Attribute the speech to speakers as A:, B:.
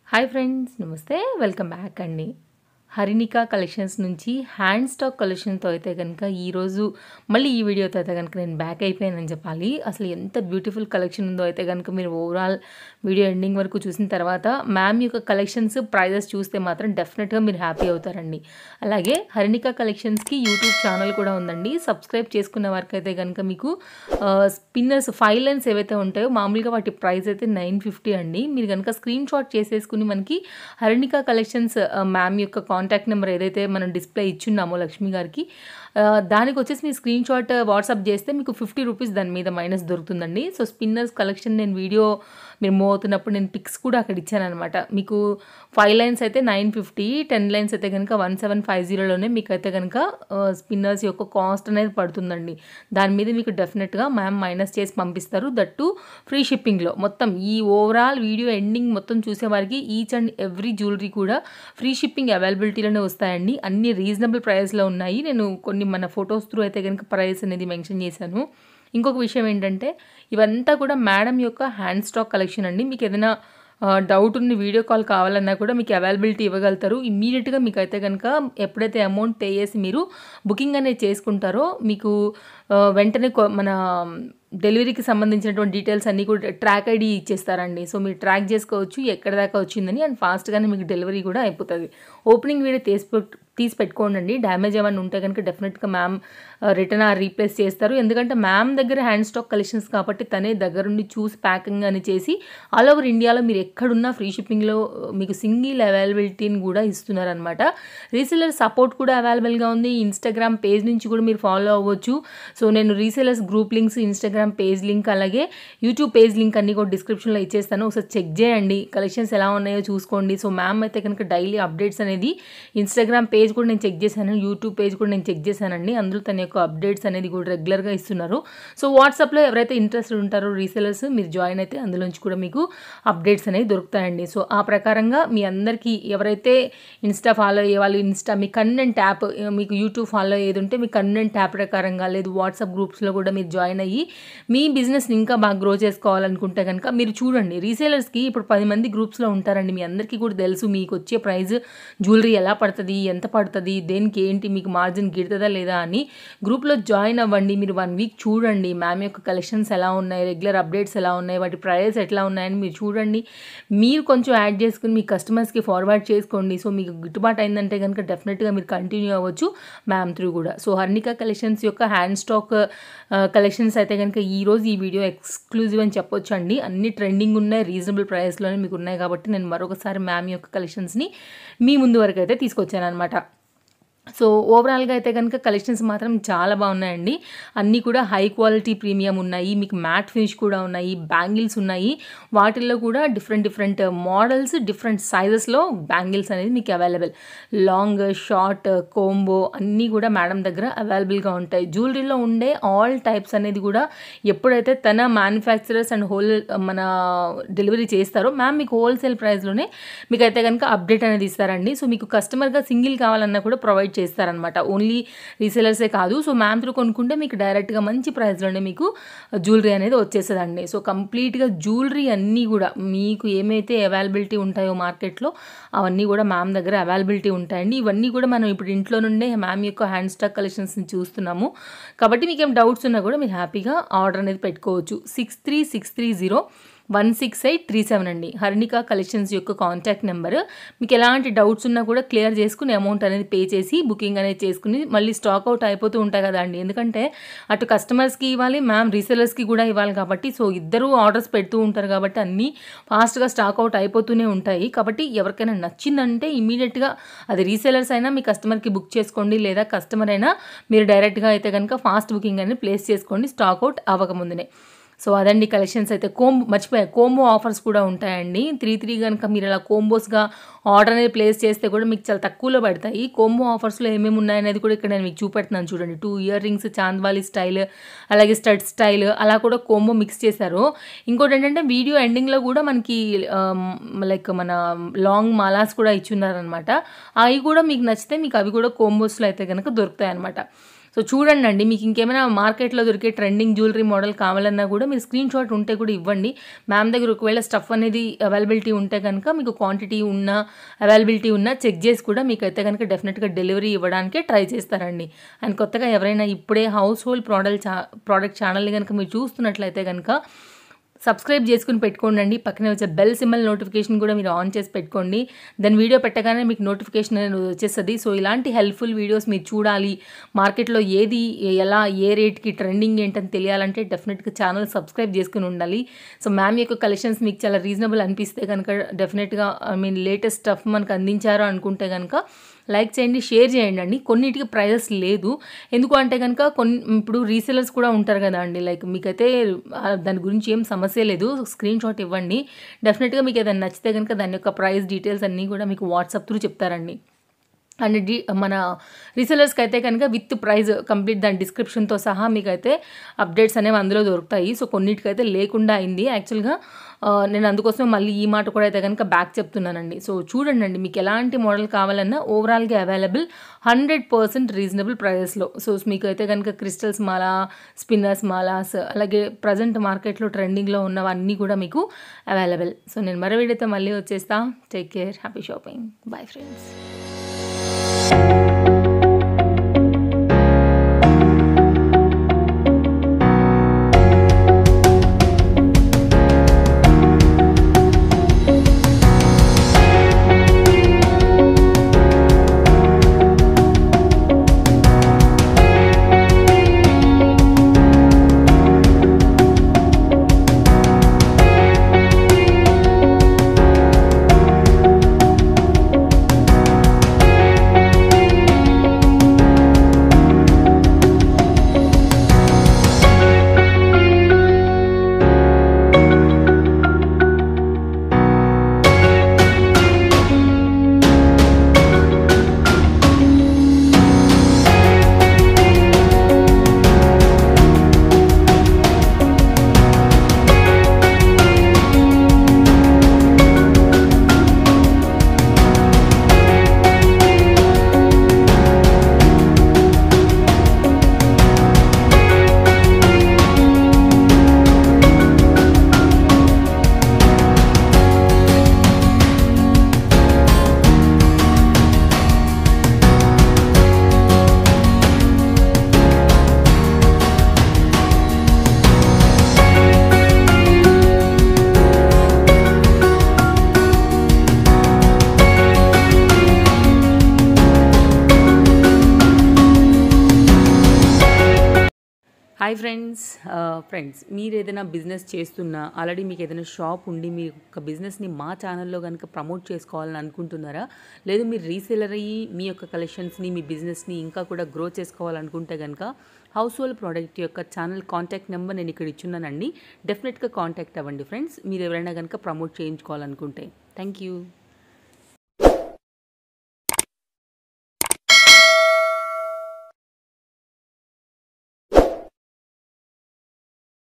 A: hi friends నమస్తే welcome back అండి Harinika collections నుంచి హ్యాండ్ స్టాక్ కలెక్షన్తో అయితే కనుక ఈరోజు మళ్ళీ ఈ వీడియోతో అయితే కనుక నేను బ్యాక్ అయిపోయానని చెప్పాలి అసలు ఎంత బ్యూటిఫుల్ కలెక్షన్ ఉందో అయితే కనుక మీరు ఓవరాల్ వీడియో ఎండింగ్ వరకు చూసిన తర్వాత మ్యామ్ యొక్క కలెక్షన్స్ ప్రైజెస్ చూస్తే మాత్రం డెఫినెట్గా మీరు హ్యాపీ అవుతారండి అలాగే హరిణిక కలెక్షన్స్కి యూట్యూబ్ ఛానల్ కూడా ఉందండి సబ్స్క్రైబ్ చేసుకున్న వారికి అయితే కనుక మీకు స్పిన్నర్స్ ఫైవ్ లైన్స్ ఏవైతే ఉంటాయో మామూలుగా వాటి ప్రైస్ అయితే నైన్ ఫిఫ్టీ అండి మీరు కనుక స్క్రీన్ షాట్ చేసేసుకుని మనకి హరిణిక కలెక్షన్స్ మ్యామ్ యొక్క కాంటాక్ట్ నెంబర్ ఏదైతే మనం డిస్ప్లే ఇచ్చున్నామో లక్ష్మి గారికి ఆ, దానికి వచ్చేసి మీ స్క్రీన్ షాట్ వాట్సాప్ చేస్తే మీకు ఫిఫ్టీ రూపీస్ దాని మీద మైనస్ దొరుకుతుందండి సో స్పిన్నర్స్ కలెక్షన్ నేను వీడియో మీరు మూవ్ అవుతున్నప్పుడు నేను పిక్స్ కూడా అక్కడ ఇచ్చాను అనమాట మీకు ఫైవ్ లైన్స్ అయితే నైన్ ఫిఫ్టీ టెన్ లైన్స్ అయితే కనుక వన్ సెవెన్ ఫైవ్ జీరోలోనే మీకు అయితే కనుక స్పిన్నర్స్ యొక్క కాస్ట్ అనేది పడుతుందండి దాని మీద మీకు డెఫినెట్గా మ్యామ్ మైనస్ చేసి పంపిస్తారు దట్టు ఫ్రీ షిప్పింగ్లో మొత్తం ఈ ఓవరాల్ వీడియో ఎండింగ్ మొత్తం చూసే వారికి ఈచ్ అండ్ ఎవ్రీ జ్యువెలరీ కూడా ఫ్రీ షిప్పింగ్ అవైలబిలిటీలోనే వస్తాయండి అన్ని రీజనబుల్ ప్రైస్లో ఉన్నాయి నేను కొన్ని మన ఫొటోస్ త్రూ అయితే కనుక ప్రైస్ అనేది మెన్షన్ చేశాను ఇంకొక విషయం ఏంటంటే ఇవంతా కూడా మేడం యొక్క హ్యాండ్ స్టాక్ కలెక్షన్ అండి మీకు ఏదైనా డౌట్ ఉన్న వీడియో కాల్ కావాలన్నా కూడా మీకు అవైలబిలిటీ ఇవ్వగలుగుతారు ఇమ్మీడియట్గా మీకు అయితే కనుక ఎప్పుడైతే అమౌంట్ పే చేసి మీరు బుకింగ్ అనేది చేసుకుంటారో మీకు ఆ, వెంటనే కొ- మన డెలివరీకి సంబంధించినటువంటి డీటెయిల్స్ అన్నీ కూడా ట్రాక్ ఐడి ఇచ్చేస్తారండి సో మీరు ట్రాక్ చేసుకోవచ్చు ఎక్కడ దాకా వచ్చిందని అండ్ ఫాస్ట్గానే మీకు డెలివరీ కూడా అయిపోతుంది ఓపెనింగ్ వీడియో తీసి పెట్- తీసి పెట్టుకోండి డ్యామేజ్ ఏమైనా ఉంటే కనుక డెఫినెట్గా మ్యామ్ రిటర్న్ ఆర్ రీప్లేస్ చేస్తారు ఎందుకంటే మ్యామ్ దగ్గర హ్యాండ్ స్టాక్ కలెక్షన్స్ కాబట్టి తనే దగ్గరుండి చూసి ప్యాకింగ్ అని చేసి ఆల్ ఓవర్ ఇండియాలో మీరు ఎక్కడున్నా ఫ్రీ షిప్పింగ్లో మీకు సింగిల్ అవైలబిలిటీని కూడా ఇస్తున్నారనమాట రీసెలర్ సపోర్ట్ కూడా అవైలబుల్గా ఉంది ఇన్స్టాగ్రామ్ పేజ్ నుంచి కూడా మీరు ఫాలో అవ్వచ్చు సో నేను resellers group links Instagram page link అలాగే యూట్యూబ్ పేజ్ లింక్ అన్ని కూడా డిస్క్రిప్షన్లో ఇచ్చేస్తాను ఒకసారి చెక్ చేయండి కలెక్షన్స్ ఎలా ఉన్నాయో చూసుకోండి సో మ్యామ్ అయితే కనుక డైలీ అప్డేట్స్ అనేది ఇన్స్టాగ్రామ్ పేజ్ కూడా నేను చెక్ చేశాను యూట్యూబ్ పేజ్ కూడా నేను చెక్ చేశానండి అందులో తన యొక్క అప్డేట్స్ అనేది కూడా రెగ్యులర్గా ఇస్తున్నారు సో వాట్సాప్లో ఎవరైతే ఇంట్రెస్టెడ్ ఉంటారో రీసెలర్స్ మీరు జాయిన్ అయితే అందులోంచి కూడా మీకు అప్డేట్స్ అనేవి దొరుకుతాయండి సో ఆ ప్రకారంగా మీ అందరికీ ఎవరైతే ఇన్స్టా ఫాలో అయ్యే వాళ్ళు ఇన్స్టా మీ కన్నెంట్ యాప్ మీకు యూట్యూబ్ ఫాలో అయ్యేది ఉంటే మీ కన్నెంట్ యాప్ ప్రకారంగా లేదు వాట్సాప్ గ్రూప్స్లో కూడా మీరు జాయిన్ అయ్యి మీ బిజినెస్ని ఇంకా బాగా గ్రో చేసుకోవాలనుకుంటే కనుక మీరు చూడండి రీసేలర్స్కి ఇప్పుడు పది మంది గ్రూప్స్లో ఉంటారండి మీ అందరికీ కూడా తెలుసు మీకు వచ్చే ప్రైస్ జ్యువెలరీ ఎలా పడుతుంది ఎంత పడుతుంది దేనికి ఏంటి మీకు మార్జిన్ గిడుతుందా లేదా అని గ్రూప్లో జాయిన్ అవ్వండి మీరు వన్ వీక్ చూడండి మ్యామ్ యొక్క కలెక్షన్స్ ఎలా ఉన్నాయి రెగ్యులర్ అప్డేట్స్ ఎలా ఉన్నాయి వాటి ప్రైస్ ఎట్లా ఉన్నాయని మీరు చూడండి మీరు కొంచెం యాడ్ చేసుకుని మీ కస్టమర్స్కి ఫార్వర్డ్ చేసుకోండి సో మీకు గిట్టుబాటు అయిందంటే కనుక డెఫినెట్గా మీరు కంటిన్యూ అవ్వచ్చు మ్యామ్ త్రూ కూడా సో హర్నిక కలెక్షన్స్ యొక్క హ్యాండ్ స్టాక్ కలెక్షన్స్ అయితే కనుక ఈ రోజు ఈ వీడియో ఎక్స్క్లూజివ్ అని చెప్పొచ్చు అండి అన్ని ట్రెండింగ్ ఉన్నాయి రీజనబుల్ ప్రైస్లోనే మీకు ఉన్నాయి కాబట్టి నేను మరొకసారి మ్యామ్ యొక్క కలెక్షన్స్ని మీ ముందు వరకు అయితే తీసుకొచ్చాను అనమాట సో ఓవరాల్గా అయితే కనుక కలెక్షన్స్ మాత్రం చాలా బాగున్నాయండి అన్నీ కూడా హై క్వాలిటీ ప్రీమియం ఉన్నాయి మీకు మ్యాట్ ఫినిష్ కూడా ఉన్నాయి బ్యాంగిల్స్ ఉన్నాయి వాటిల్లో కూడా డిఫరెంట్ డిఫరెంట్ మోడల్స్ డిఫరెంట్ సైజెస్లో బ్యాంగిల్స్ అనేది మీకు అవైలబుల్ లాంగ్ షార్ట్ కోంబో అన్నీ కూడా మేడం దగ్గర అవైలబుల్గా ఉంటాయి జ్యువెలరీలో ఉండే ఆల్ టైప్స్ అనేది కూడా ఎప్పుడైతే తన మ్యానుఫ్యాక్చరర్స్ అండ్ హోల్ మన డెలివరీ చేస్తారో మ్యామ్ మీకు హోల్సేల్ ప్రైస్లోనే మీకు అయితే కనుక అప్డేట్ అనేది ఇస్తారండి సో మీకు కస్టమర్గా సింగిల్ కావాలన్నా కూడా ప్రొవైడ్ చేస్తారనమాట ఓన్లీ రీసేలర్సే కాదు సో మ్యామ్ త్రూ కొనుక్కుంటే మీకు డైరెక్ట్గా మంచి ప్రైస్లోనే మీకు జ్యువెలరీ అనేది వచ్చేస్తుందండి సో కంప్లీట్గా జ్యువెలరీ అన్నీ కూడా మీకు ఏమైతే అవైలబిలిటీ ఉంటాయో మార్కెట్లో అవన్నీ కూడా మ్యామ్ దగ్గర అవైలబిలిటీ ఉంటాయండి ఇవన్నీ కూడా మనం ఇప్పుడు ఇంట్లో నుండే మ్యామ్ యొక్క హ్యాండ్ స్టాక్ కలెక్షన్స్ని చూస్తున్నాము కాబట్టి మీకు ఏం డౌట్స్ ఉన్నా కూడా మీరు హ్యాపీగా ఆర్డర్ అనేది పెట్టుకోవచ్చు six three six three zero one six eight three seven అండి హర్నిక కలెక్షన్స్ యొక్క కాంటాక్ట్ నెంబర్ మీకు ఎలాంటి డౌట్స్ ఉన్నా కూడా క్లియర్ చేసుకుని అమౌంట్ అనేది పే చేసి బుకింగ్ అనేది చేసుకుని మళ్ళీ స్టాక్ అవుట్ అయిపోతూ ఉంటాయి కదా అండి ఎందుకంటే అటు కస్టమర్స్కి ఇవ్వాలి మ్యామ్ రీసెలర్స్కి కూడా ఇవ్వాలి కాబట్టి సో ఇద్దరు ఆర్డర్స్ పెడుతూ ఉంటారు కాబట్టి అన్నీ ఫాస్ట్గా స్టాక్ అవుట్ అయిపోతూనే ఉంటాయి కాబట్టి ఎవరికైనా నచ్చిందంటే ఇమీడియట్గా అది రీసెలర్స్ అయినా మీ కస్టమర్కి బుక్ చేసుకోండి లేదా కస్టమర్ అయినా మీరు డైరెక్ట్గా అయితే కనుక ఫాస్ట్ బుకింగ్ అనేది ప్లేస్ చేసుకోండి స్టాక్ అవుట్ అవ్వకముందునే సో అదండి కలెక్షన్స్ అయితే కోంబో మర్చిపోయా కోంబో ఆఫర్స్ కూడా ఉంటాయండి త్రీ త్రీ కనుక మీరు ఇలా కోంబోస్గా ఆర్డర్ అనేది ప్లేస్ చేస్తే కూడా మీకు చాలా తక్కువలో పడతాయి కోంబో ఆఫర్స్లో ఏమేమి ఉన్నాయనేది కూడా ఇక్కడ నేను మీకు చూపెడుతున్నాను చూడండి two ear rings chandbali style అలాగే స్టడ్ స్టైల్ అలా కూడా కోంబో మిక్స్ చేశారు ఇంకోటి ఏంటంటే వీడియో ఎండింగ్లో కూడా మనకి లైక్ మన లాంగ్ మాలాస్ కూడా ఇచ్చున్నారనమాట అవి కూడా మీకు నచ్చితే మీకు అవి కూడా కోంబోస్లో అయితే కనుక దొరుకుతాయి అనమాట సో చూడండి అండి మీకు ఇంకేమైనా మార్కెట్లో దొరికే ట్రెండింగ్ జ్యువెలరీ మోడల్ కావాలన్నా కూడా మీరు స్క్రీన్ షాట్ ఉంటే కూడా ఇవ్వండి మ్యామ్ దగ్గర ఒకవేళ స్టఫ్ అనేది అవైలబిలిటీ ఉంటే కనుక మీకు క్వాంటిటీ ఉన్న అవైలబిలిటీ ఉన్న చెక్ చేసి కూడా మీకు అయితే కనుక డెఫినెట్గా డెలివరీ ఇవ్వడానికే ట్రై చేస్తారండి అండ్ కొత్తగా ఎవరైనా ఇప్పుడే హౌస్ హోల్డ్ ప్రోడక్ట్ చా ప్రోడక్ట్ ఛానల్ని కనుక మీరు చూస్తున్నట్లయితే కనుక సబ్స్క్రైబ్ చేసుకుని పెట్టుకోండి పక్కనే వచ్చే బెల్ సింబల్ నోటిఫికేషన్ కూడా మీరు ఆన్ చేసి పెట్టుకోండి దాని వీడియో పెట్టగానే మీకు నోటిఫికేషన్ అనేది వచ్చేస్తుంది సో ఇలాంటి హెల్ప్ఫుల్ వీడియోస్ మీరు చూడాలి మార్కెట్లో ఏది ఎలా ఏ రేట్కి ట్రెండింగ్ ఏంటని తెలియాలంటే డెఫినెట్గా ఛానల్ సబ్స్క్రైబ్ చేసుకుని ఉండాలి సో మ్యామ్ యొక్క కలెక్షన్స్ మీకు చాలా రీజనబుల్ అనిపిస్తే కనుక డెఫినెట్గా ఐ మీన్ లేటెస్ట్ స్టఫ్ మనకు అందించారు అనుకుంటే కనుక లైక్ చేయండి షేర్ చేయండి అండి కొన్నిటికి ప్రైజెస్ లేదు ఎందుకు అంటే కనుక కొన్ని ఇప్పుడు రీసెలర్స్ కూడా ఉంటారు కదా అండి లైక్ మీకైతే ఆ, దాని గురించి ఏం సమస్య లేదు స్క్రీన్ షాట్ ఇవ్వండి డెఫినెట్గా మీకు ఏదైనా నచ్చితే కనుక దాని యొక్క ప్రైస్ డీటెయిల్స్ అన్నీ కూడా మీకు వాట్సాప్ త్రూ చెప్తారండి అండ్ డి మన రీసెలర్స్కి అయితే కనుక విత్ ప్రైజ్ కంప్లీట్ దాని డిస్క్రిప్షన్తో సహా మీకు అయితే అప్డేట్స్ అనేవి అందులో దొరుకుతాయి సో కొన్నిటికైతే లేకుండా అయింది యాక్చువల్గా ఆ, నేను అందుకోసం మళ్ళీ ఈ మాట కూడా అయితే కనుక బ్యాక్ చెప్తున్నానండి సో చూడండి అండి మీకు ఎలాంటి మోడల్ కావాలన్నా ఓవరాల్గా అవైలబుల్ హండ్రెడ్ పర్సెంట్ రీజనబుల్ ప్రైజెస్లో సో మీకు అయితే కనుక క్రిస్టల్స్ మాలా స్పిన్నర్స్ మాలాస్ అలాగే ప్రజెంట్ మార్కెట్లో ట్రెండింగ్లో ఉన్నవన్నీ కూడా మీకు అవైలబుల్ సో నేను మరో వీడియోతో మళ్ళీ వచ్చేస్తా take care happy shopping bye friends hi friends friends మీరు ఏదైనా బిజినెస్ చేస్తున్నా ఆల్రెడీ మీకు ఏదైనా షాప్ ఉండి మీ యొక్క బిజినెస్ని మా ఛానల్లో కనుక ప్రమోట్ చేసుకోవాలని అనుకుంటున్నారా లేదు మీరు రీసేలర్ అయ్యి మీ యొక్క కలెక్షన్స్ని మీ బిజినెస్ని ఇంకా కూడా గ్రో చేసుకోవాలనుకుంటే కనుక హౌస్ హోల్డ్ ప్రోడక్ట్ యొక్క ఛానల్ కాంటాక్ట్ నెంబర్ నేను ఇక్కడ ఇచ్చున్నానండి డెఫినెట్గా కాంటాక్ట్ అవ్వండి ఫ్రెండ్స్ మీరు ఎవరైనా కనుక ప్రమోట్ చేయించుకోవాలనుకుంటే థ్యాంక్ యూ